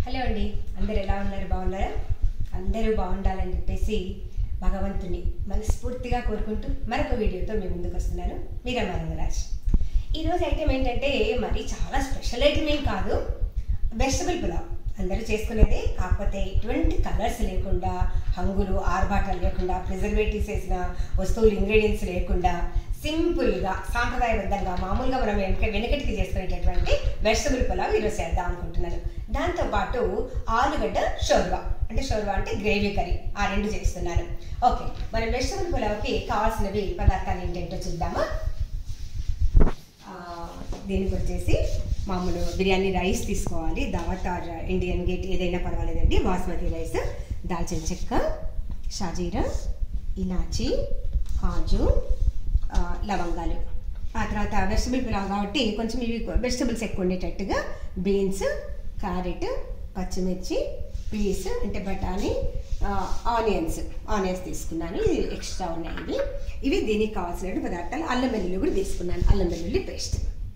hello అండి అందరు ఎలా ఉన్నారు బాగున్నారా అందరూ బాగుండాలని చెప్పేసి భగవంతుని మనస్ఫూర్తిగా కోరుకుంటూ మరొక వీడియోతో మేము ముందుకు వస్తున్నాను మీరా మరంగరాజ్ ఈరోజు ఐటెం ఏంటంటే మరి చాలా స్పెషల్ ఐటెం ఏం కాదు వెజిటబుల్ పులావ్ అందరూ చేసుకునేదే కాకపోతే ఎటువంటి కలర్స్ లేకుండా హంగులు ఆర్భాటాలు లేకుండా ప్రిజర్వేటివ్స్ వేసిన వస్తువులు ఇంగ్రీడియంట్స్ లేకుండా సింపుల్గా సాంప్రదాయబద్ధంగా మామూలుగా మనం వెనక వెనకటికి చేసుకునేటటువంటి వెజిటబుల్ పులావ్ ఈరోజు చేద్దాం అనుకుంటున్నాను దాంతోపాటు ఆలుగడ్డ షోర్వా అంటే షోర్వా అంటే గ్రేవీ కర్రీ ఆ రెండు చేస్తున్నాను ఓకే మన వెజిటబుల్ పులావ్కి కావాల్సినవి పదార్థాలు ఏంటంటో చూద్దామా ఆ, దీనికి వచ్చేసి మామూలు బిర్యానీ రైస్ తీసుకోవాలి దావత్ ఆర్ ఇండియన్ గేట్ ఏదైనా పర్వాలేదండి బాస్మతి రైస్ దాల్చిన చెక్క షాజీరా ఇలాచి కాజు ఆ, లవంగాలు ఆ తర్వాత వెజిటబుల్ పులావ్ కాబట్టి కొంచెం ఇవి వెజిటబుల్స్ ఎక్కువ ఉండేటట్టుగా బీన్స్ క్యారెట్ పచ్చిమిర్చి పీస్ అంటే బఠానీ ఆనియన్స్ ఆనియన్స్ తీసుకున్నాను ఇది ఎక్స్ట్రా ఉన్నాయి ఇవి ఇవి దీనికి కావాల్సిన పదార్థాలు అల్లం వెల్లుల్లి కూడా తీసుకున్నాను అల్లం వెల్లుల్లి పేస్ట్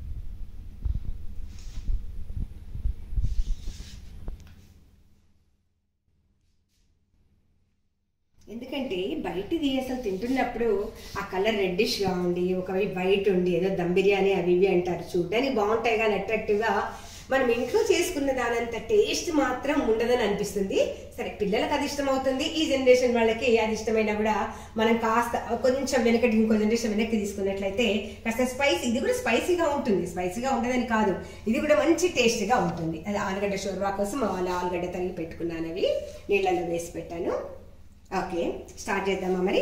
ఎందుకంటే బయటిది అసలు తింటున్నప్పుడు ఆ కలర్ రెడ్డిష్గా ఉండి ఒకవైపు వైట్ ఉండి ఏదో దమ్ బిర్యానీ అవి ఇవి అంటారు చూడడానికి బాగుంటాయి కానీ అట్రాక్టివ్గా మనం ఇంట్లో చేసుకున్న దానంత టేస్ట్ మాత్రం ఉండదని అనిపిస్తుంది సరే పిల్లలకు అది ఇష్టం అవుతుంది ఈ జనరేషన్ వాళ్ళకి అది ఇష్టమైనా కూడా మనం కాస్త కొంచెం వెనకటి ఇంకో జనరేషన్ వెనక్కి తీసుకున్నట్లయితే కాస్త స్పైసీ ఇది కూడా స్పైసీగా ఉంటుంది స్పైసీగా ఉండదని కాదు ఇది కూడా మంచి టేస్ట్గా ఉంటుంది అది ఆలుగడ్డ షోర్వా కోసం వాళ్ళ ఆలుగడ్డ తల్లి పెట్టుకున్నాను అవి నీళ్ళల్లో వేసి పెట్టాను ఓకే స్టార్ట్ చేద్దామా మరి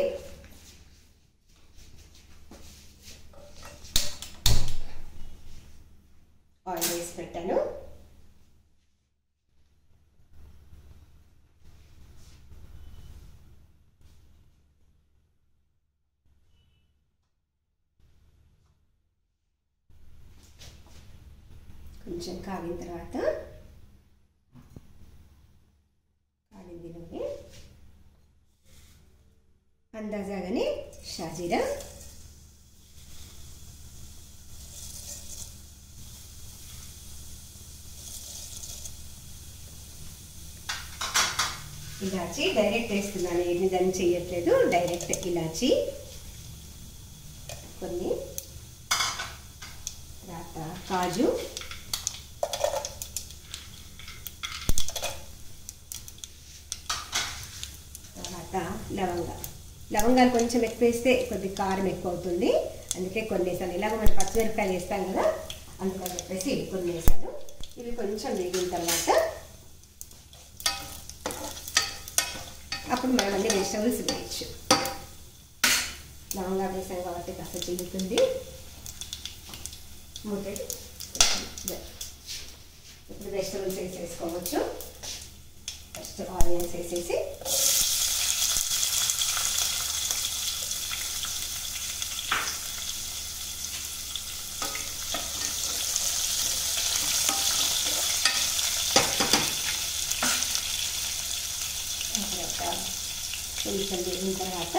ఆయిల్ వేసి పెట్టాను కొంచెం కాగిన తర్వాత కాగింది నూనె అందాజాగానే షాజీరా ఇలాచి డైరెక్ట్ వేస్తున్నాను ఏది దాన్ని చేయట్లేదు డైరెక్ట్ ఇలాచి కొన్ని తర్వాత కాజు తర్వాత లవంగా లవంగాలు కొంచెం ఎక్కువ వేస్తే కొద్ది కారం ఎక్కువ అవుతుంది అందుకే కొన్ని వేసాను ఇలాగ మనం పచ్చిమిరపకాయలు వేస్తాం కదా అందుకని చెప్పేసి ఇవి కొన్ని వేసాను ఇవి కొంచెం వేగిన తర్వాత అప్పుడు మనం అన్ని వెజిటబుల్స్ వేయచ్చు లవంగా వేసాం కాబట్టి కాస్త చిల్లుతుంది మూతడి ఇప్పుడు వెజిటబుల్స్ వేసేసుకోవచ్చు ఫస్ట్ ఆనియన్స్ వేసేసి తర్వాత కొంచెం వేగిన తర్వాత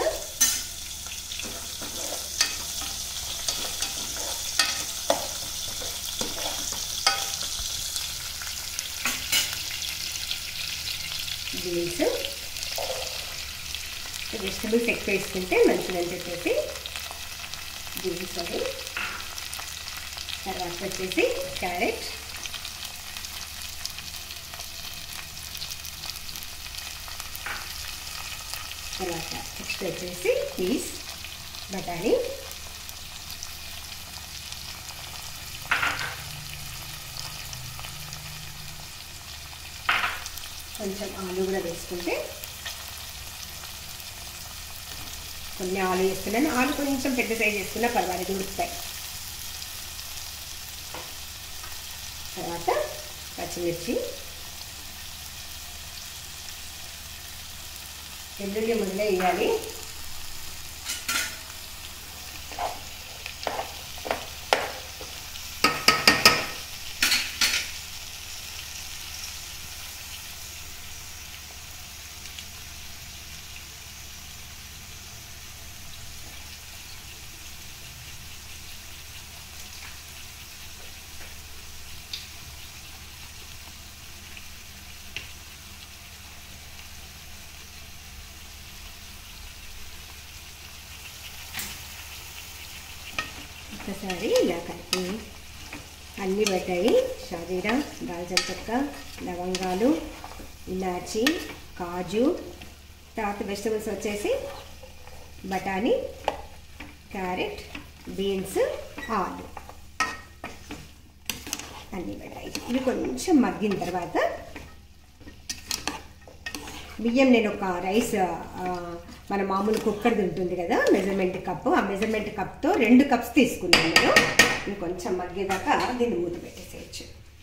బీన్స్ వెజిటబుల్స్ ఎక్కువ వేసుకుంటే మంచిదని చెప్పేసి బీన్స్ అది తర్వాత వచ్చేసి క్యారెట్ తర్వాత నెక్స్ట్ వచ్చేసి పీస్ బఠానీ కొంచెం ఆలు కూడా వేసుకుంటే కొన్ని ఆలు వేస్తున్నాను ఆలు కొంచెం పెద్ద సైజ్ వేసుకున్నా పర్వాలేదు ఉడుకుతాయి తర్వాత పచ్చిమిర్చి వెల్లుల్లి ముందే వేయాలి ఒకసారి ఇలా కలిపి అన్నీ పడ్డాయి షాజీరా దాల్చిన చెక్క లవంగాలు ఇలాచి కాజు తర్వాత వెజిటబుల్స్ వచ్చేసి బఠానీ క్యారెట్ బీన్స్ ఆలు అన్నీ పడ్డాయి ఇవి కొంచెం మగ్గిన తర్వాత బియ్యం నేను ఒక రైస్ ఆ, మన మామూలు కుక్కర్ది ఉంటుంది కదా మెజర్మెంట్ కప్ ఆ మెజర్మెంట్ కప్తో రెండు కప్స్ తీసుకున్నాను నేను ఇది కొంచెం మగ్గేదాకా దీన్ని మూత పెట్టేసేయచ్చు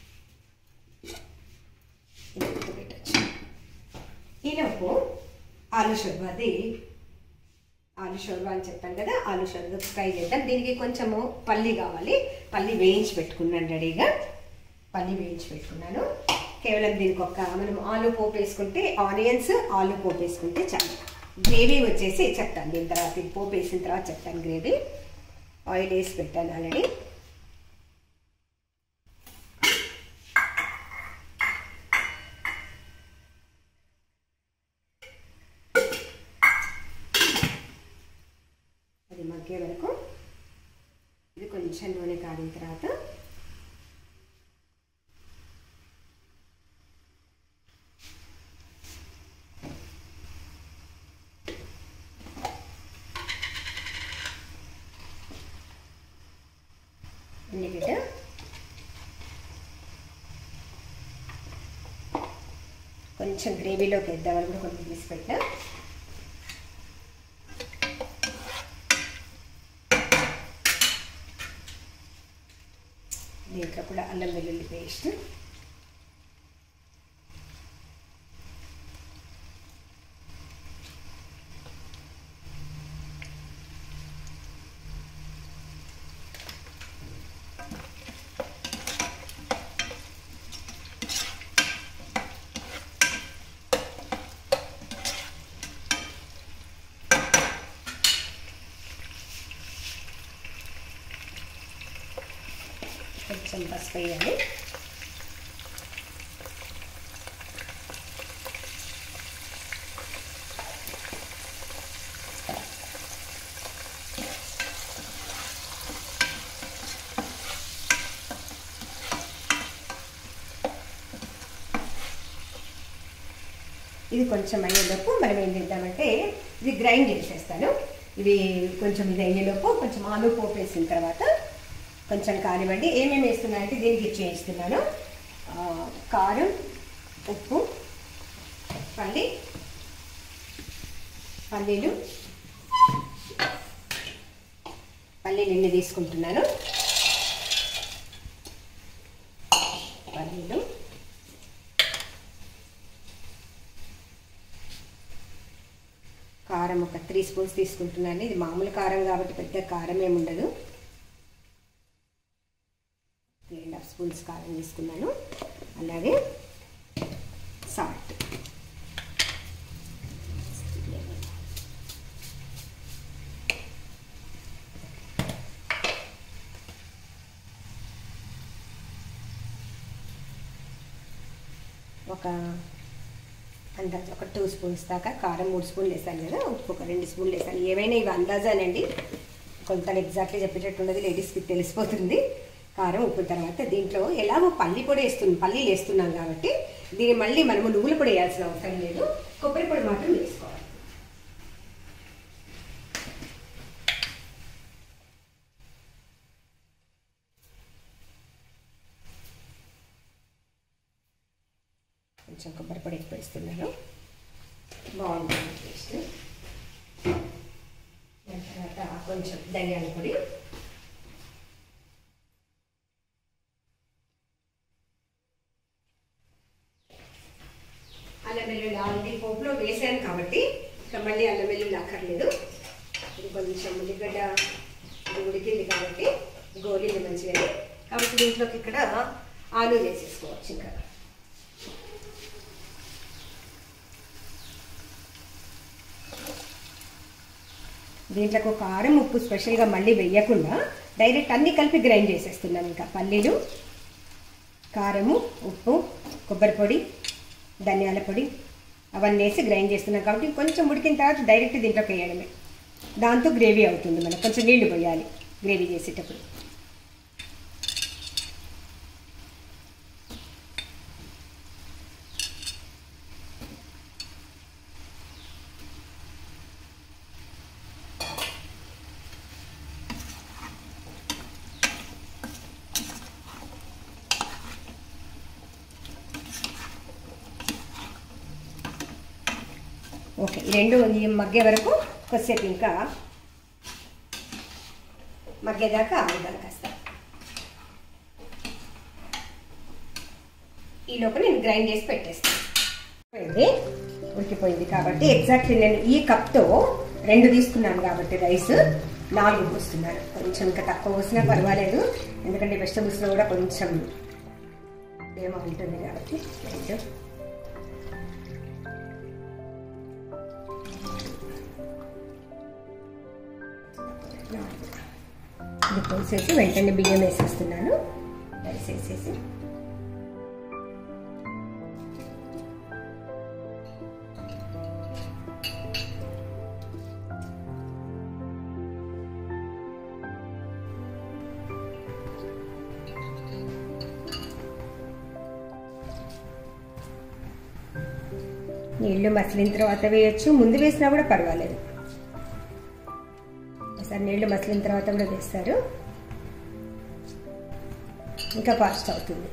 ఇది మూత పెట్టచ్చు ఈలోపు ఆలు షర్బాది ఆలు షోర్బా అని చెప్పాను కదా ఆలు షోర్బా ఫ్రై చేద్దాం దీనికి కొంచెము పల్లి కావాలి పల్లి వేయించి పెట్టుకున్నాను రెడీగా పల్లి వేయించి పెట్టుకున్నాను కేవలం దీనికి ఒక మనం ఆలు పోపు వేసుకుంటే ఆనియన్స్ ఆలు పోపు వేసుకుంటే చాలు గ్రేవీ వచ్చేసి చెప్తాను దీని తర్వాత ఇది పోపు వేసిన తర్వాత చెప్తాను గ్రేవీ ఆయిల్ వేసి పెట్టాను ఆల్రెడీ అది మగ్గే వరకు ఇది కొంచెం నూనె కాగిన తర్వాత ఉల్లిగడ్డ కొంచెం గ్రేవీలోకి వేద్దామని కూడా కొంచెం తీసి పెట్టా దీంట్లో కూడా అల్లం వెల్లుల్లి పేస్ట్ కొంచెం పసుపు వేయాలి ఇది కొంచెం అయ్యేలోపు మనం ఏం చేద్దామంటే ఇది గ్రైండ్ చేసేస్తాను ఇవి కొంచెం ఇది అయ్యేలోపు కొంచెం ఆలు పోపు వేసిన తర్వాత కొంచెం కానివ్వండి ఏమేమి వేస్తున్నానంటే దీనికి ఇచ్చి వేస్తున్నాను ఆ, కారం ఉప్పు పల్లి పల్లీలు పల్లీలు ఎన్ని తీసుకుంటున్నాను పల్లీలు కారం ఒక త్రీ స్పూన్స్ తీసుకుంటున్నాను ఇది మామూలు కారం కాబట్టి పెద్ద కారం ఏమి ఉండదు త్రీ అండ్ హాఫ్ స్పూన్స్ కారం తీసుకున్నాను అలాగే సాల్ట్ ఒక అందాజ ఒక టూ స్పూన్స్ దాకా కారం మూడు స్పూన్లు వేసాను కదా ఉప్పు ఒక రెండు స్పూన్లు వేసాను ఏవైనా ఇవి అందాజానండి కొంత ఎగ్జాక్ట్లీ చెప్పేటట్టు ఉండదు లేడీస్కి తెలిసిపోతుంది కారం ఉప్పు తర్వాత దీంట్లో ఎలాగో పల్లి పొడి వేస్తున్నాం పల్లీలు వేస్తున్నాం కాబట్టి దీన్ని మళ్ళీ మనము నువ్వుల పొడి వేయాల్సిన అవసరం లేదు కొబ్బరి పొడి మాత్రం వేసుకోవాలి కొంచెం కొబ్బరి పొడి ఎక్కువ వేస్తున్నాను బాగుంటుంది టేస్ట్ దాని తర్వాత కొంచెం ధనియాల పొడి అల్లం వెల్లుల్లి ఆల్రెడీ పోపులో వేసాను కాబట్టి ఇక మళ్ళీ అల్లం వెల్లుల్లి అక్కర్లేదు ఇది కొంచెం ఉల్లిగడ్డ ఇది ఉడికింది కాబట్టి గోలింది మంచిగా కాబట్టి దీంట్లోకి ఇక్కడ ఆలు వేసేసుకోవచ్చు ఇంకా దీంట్లోకి ఒక కారం ఉప్పు స్పెషల్గా మళ్ళీ వేయకుండా డైరెక్ట్ అన్నీ కలిపి గ్రైండ్ చేసేస్తున్నాను ఇంకా పల్లీలు కారము ఉప్పు కొబ్బరి పొడి ధనియాల పొడి అవన్నీ వేసి గ్రైండ్ చేస్తున్నాం కాబట్టి కొంచెం ఉడికిన తర్వాత డైరెక్ట్ దీంట్లోకి వేయడమే దాంతో గ్రేవీ అవుతుంది మనకు కొంచెం నీళ్లు పోయాలి గ్రేవీ చేసేటప్పుడు ఓకే ఈ రెండు ఈ మగ్గే వరకు కొద్దిసేపు ఇంకా మగ్గేదాకా ఆగుదాం కాస్త ఈ లోపు నేను గ్రైండ్ చేసి పెట్టేస్తాను ఉడికిపోయింది ఉడికిపోయింది కాబట్టి ఎగ్జాక్ట్లీ నేను ఈ కప్తో రెండు తీసుకున్నాను కాబట్టి రైస్ నాలుగు పోస్తున్నాను కొంచెం ఇంకా తక్కువ పోసినా పర్వాలేదు ఎందుకంటే వెజిటబుల్స్లో కూడా కొంచెం ఏమో ఉంటుంది కాబట్టి రైస్ ఇది పోసేసి వెంటనే బియ్యం వేసేస్తున్నాను రైస్ వేసేసి నీళ్లు మసిలిన తర్వాత వేయచ్చు ముందు వేసినా కూడా పర్వాలేదు ఒకసారి నీళ్లు మసిలిన తర్వాత కూడా వేస్తారు ఇంకా ఫాస్ట్ అవుతుంది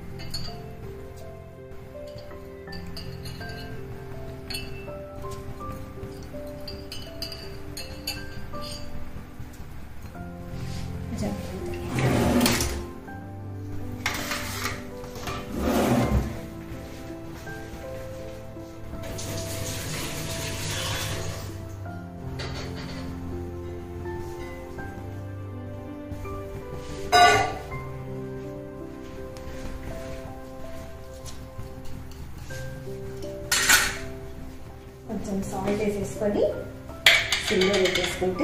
కొంచెం సాల్ట్ వేసేసుకొని సిమ్లో పెట్టేసుకుంటే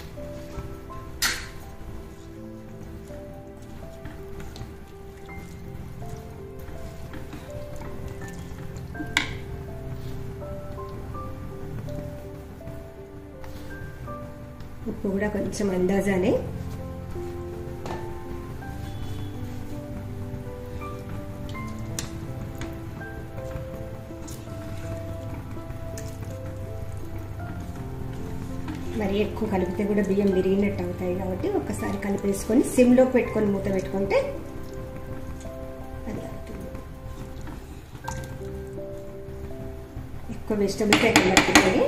ఉప్పు కూడా కొంచెం అందాజానే మరి ఎక్కువ కలిపితే కూడా బియ్యం విరిగినట్టు అవుతాయి కాబట్టి ఒక్కసారి కలిపేసుకొని సిమ్లో పెట్టుకొని మూత పెట్టుకుంటే అది అవుతుంది ఎక్కువ వెజిటబుల్స్ ఎక్కువ పెట్టుకోండి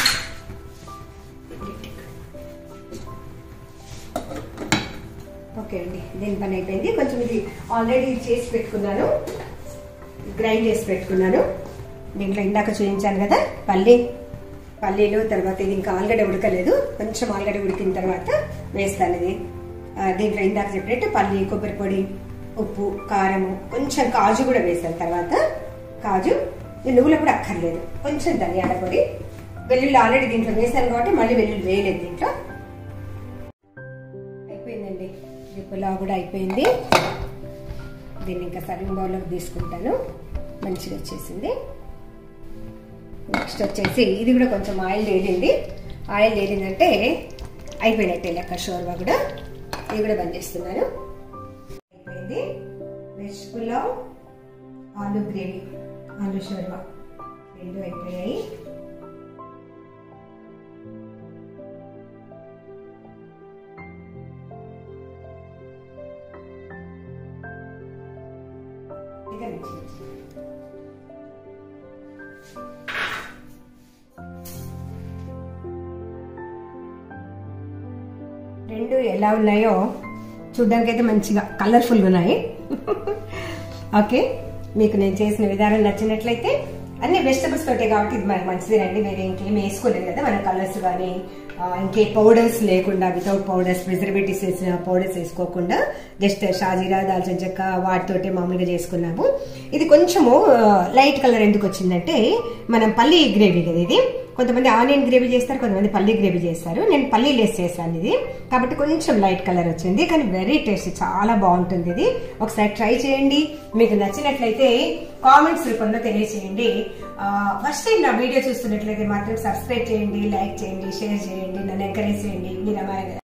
ఓకే అండి దీని పని అయిపోయింది కొంచెం ఇది ఆల్రెడీ చేసి పెట్టుకున్నాను గ్రైండ్ చేసి పెట్టుకున్నాను దీంట్లో ఇందాక చూపించాను కదా పల్లి పల్లీలు తర్వాత ఇది ఇంకా ఆలుగడ్డ ఉడకలేదు కొంచెం ఆలుగడ్డ ఉడికిన తర్వాత వేస్తాను ఇది దీంట్లో ఇందాక చెప్పినట్టు పల్లి కొబ్బరి పొడి ఉప్పు కారము కొంచెం కాజు కూడా వేసాను తర్వాత కాజు నువ్వులు కూడా అక్కర్లేదు కొంచెం ధనియాల పొడి వెల్లుల్లి ఆల్రెడీ దీంట్లో వేసాను కాబట్టి మళ్ళీ వెల్లుల్లి వేయలేదు దీంట్లో అయిపోయిందండి ఇది పులావ్ కూడా అయిపోయింది దీన్ని ఇంకా సర్వింగ్ బౌల్లోకి తీసుకుంటాను మంచిగా వచ్చేసింది నెక్స్ట్ వచ్చేసి ఇది కూడా కొంచెం ఆయిల్ తేలింది ఆయిల్ తేలిందంటే అయిపోయినట్టే లెక్క షోర్వా కూడా ఇది కూడా బంద్ చేస్తున్నాను అయిపోయింది వెజ్ పులావ్ ఆలు గ్రేవీ ఆలు షోర్వా రెండు అయిపోయాయి ఇక నుంచి రెండు ఎలా ఉన్నాయో చూడ్డానికి అయితే మంచిగా కలర్ఫుల్గా ఉన్నాయి ఓకే మీకు నేను చేసిన విధానం నచ్చినట్లయితే అన్ని వెజిటబుల్స్ తోటే కాబట్టి ఇది మనకు మంచిదేనండి వేరే ఇంకేం వేసుకోలేదు కదా మన కలర్స్ కానీ ఇంకే పౌడర్స్ లేకుండా వితౌట్ పౌడర్స్ ప్రిజర్వేటివ్స్ వేసిన పౌడర్స్ వేసుకోకుండా జస్ట్ షాజీరా దాల్చిన చెక్క వాటితోటే మామూలుగా చేసుకున్నాము ఇది కొంచెము లైట్ కలర్ ఎందుకు వచ్చిందంటే మనం పల్లి గ్రేవీ కదా ఇది కొంతమంది ఆనియన్ గ్రేవీ చేస్తారు కొంతమంది పల్లి గ్రేవీ చేస్తారు నేను పల్లి లేస్ చేశాను ఇది కాబట్టి కొంచెం లైట్ కలర్ వచ్చింది కానీ వెరీ టేస్టీ చాలా బాగుంటుంది ఇది ఒకసారి ట్రై చేయండి మీకు నచ్చినట్లయితే కామెంట్స్ రూపంలో తెలియచేయండి ఫస్ట్ టైం నా వీడియో చూస్తున్నట్లయితే మాత్రం సబ్స్క్రైబ్ చేయండి లైక్ చేయండి షేర్ చేయండి నన్ను ఎంకరేజ్ చేయండి మీరు అమ్మాయి